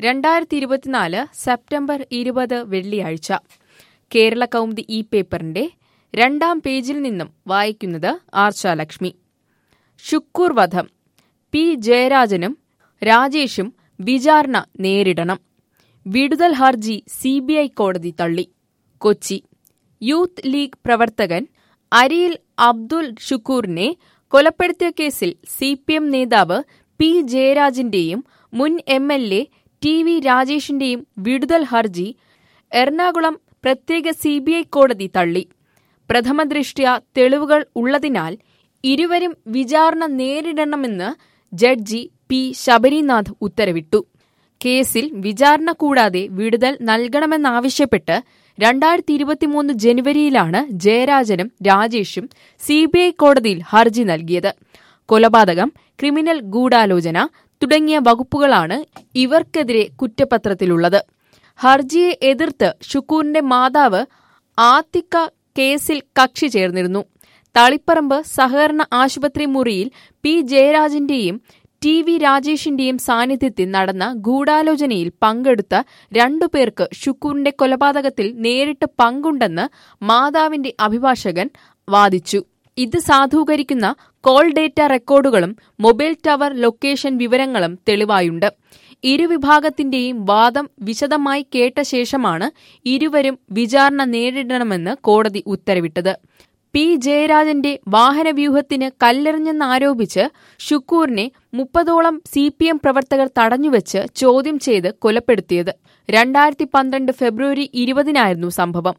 രണ്ടായിരത്തി ഇരുപത്തിനാല് സെപ്റ്റംബർ ഇരുപത് വെള്ളിയാഴ്ച കേരള കൗമുദി ഇ പേപ്പറിന്റെ രണ്ടാം പേജിൽ നിന്നും വായിക്കുന്നത് ആർച്ചാലക്ഷ്മി ഷുക്കൂർ വധം പി ജയരാജനും രാജേഷും വിചാരണ നേരിടണം വിടുതൽ ഹർജി സിബിഐ കോടതി തള്ളി കൊച്ചി യൂത്ത് ലീഗ് പ്രവർത്തകൻ അരിയിൽ അബ്ദുൽ ഷുക്കൂറിനെ കൊലപ്പെടുത്തിയ കേസിൽ സി പി എം നേതാവ് പി ജയരാജന്റെയും മുൻ M L A T V രാജേഷിന്റെയും വിടുതൽ ഹർജി എറണാകുളം പ്രത്യേക സിബിഐ കോടതി തള്ളി പ്രഥമദൃഷ്ട്യാ തെളിവുകൾ ഉള്ളതിനാൽ ഇരുവരും വിചാരണ നേരിടണമെന്ന് ജഡ്ജി പി ശബരിനാഥ് ഉത്തരവിട്ടു കേസിൽ വിചാരണ കൂടാതെ വിടുതൽ നൽകണമെന്നാവശ്യപ്പെട്ട് രണ്ടായിരത്തി ഇരുപത്തിമൂന്ന് ജനുവരിയിലാണ് ജയരാജനും രാജേഷും സിബിഐ കോടതിയിൽ ഹർജി നൽകിയത് കൊലപാതകം ക്രിമിനൽ ഗൂഢാലോചന തുടങ്ങിയ വകുപ്പുകളാണ് ഇവർക്കെതിരെ കുറ്റപത്രത്തിലുള്ളത് ഹർജിയെ എതിർത്ത് ഷുക്കൂറിന്റെ മാതാവ് ആത്തിക്ക കേസിൽ കക്ഷി ചേർന്നിരുന്നു തളിപ്പറമ്പ് സഹകരണ ആശുപത്രി മുറിയിൽ പി ജയരാജന്റെയും ടി വി രാജേഷിന്റെയും സാന്നിധ്യത്തിൽ നടന്ന ഗൂഢാലോചനയിൽ പങ്കെടുത്ത രണ്ടുപേർക്ക് ഷുക്കൂറിന്റെ കൊലപാതകത്തിൽ നേരിട്ട് പങ്കുണ്ടെന്ന് മാതാവിന്റെ അഭിഭാഷകൻ വാദിച്ചു ഇത് സാധൂകരിക്കുന്ന കോൾ ഡേറ്റ റെക്കോർഡുകളും മൊബൈൽ ടവർ ലൊക്കേഷൻ വിവരങ്ങളും തെളിവായുണ്ട് ഇരുവിഭാഗത്തിന്റെയും വാദം വിശദമായി കേട്ട ശേഷമാണ് ഇരുവരും വിചാരണ നേരിടണമെന്ന് കോടതി ഉത്തരവിട്ടത് പി ജയരാജന്റെ വാഹനവ്യൂഹത്തിന് കല്ലെറിഞ്ഞെന്നാരോപിച്ച് ഷുക്കൂറിനെ മുപ്പതോളം സി പി എം പ്രവർത്തകർ തടഞ്ഞുവെച്ച് ചോദ്യം ചെയ്ത് കൊലപ്പെടുത്തിയത് രണ്ടായിരത്തി പന്ത്രണ്ട് ഫെബ്രുവരി ഇരുപതിനായിരുന്നു സംഭവം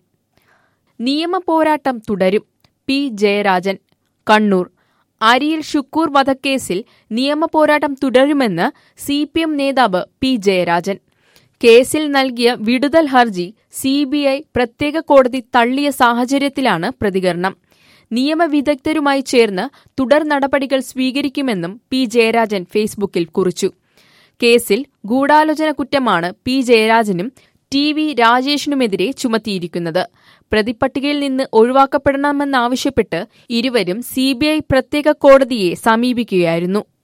നിയമ പോരാട്ടം തുടരും പി ജയരാജൻ കണ്ണൂർ അരിയിൽ ഷുക്കൂർ വധക്കേസിൽ നിയമ പോരാട്ടം തുടരുമെന്ന് സി പി എം നേതാവ് പി ജയരാജൻ കേസിൽ നൽകിയ വിടുതൽ ഹർജി സിബിഐ പ്രത്യേക കോടതി തള്ളിയ സാഹചര്യത്തിലാണ് പ്രതികരണം നിയമവിദഗ്ധരുമായി ചേർന്ന് തുടർ നടപടികൾ സ്വീകരിക്കുമെന്നും പി ജയരാജൻ ഫേസ്ബുക്കിൽ കുറിച്ചു കേസിൽ ഗൂഢാലോചന കുറ്റമാണ് പി ജയരാജനും ടി വി രാജേഷിനുമെതിരെ ചുമത്തിയിരിക്കുന്നത് പ്രതിപട്ടികയിൽ നിന്ന് ഒഴിവാക്കപ്പെടണമെന്നാവശ്യപ്പെട്ട് ഇരുവരും സിബിഐ പ്രത്യേക കോടതിയെ സമീപിക്കുകയായിരുന്നു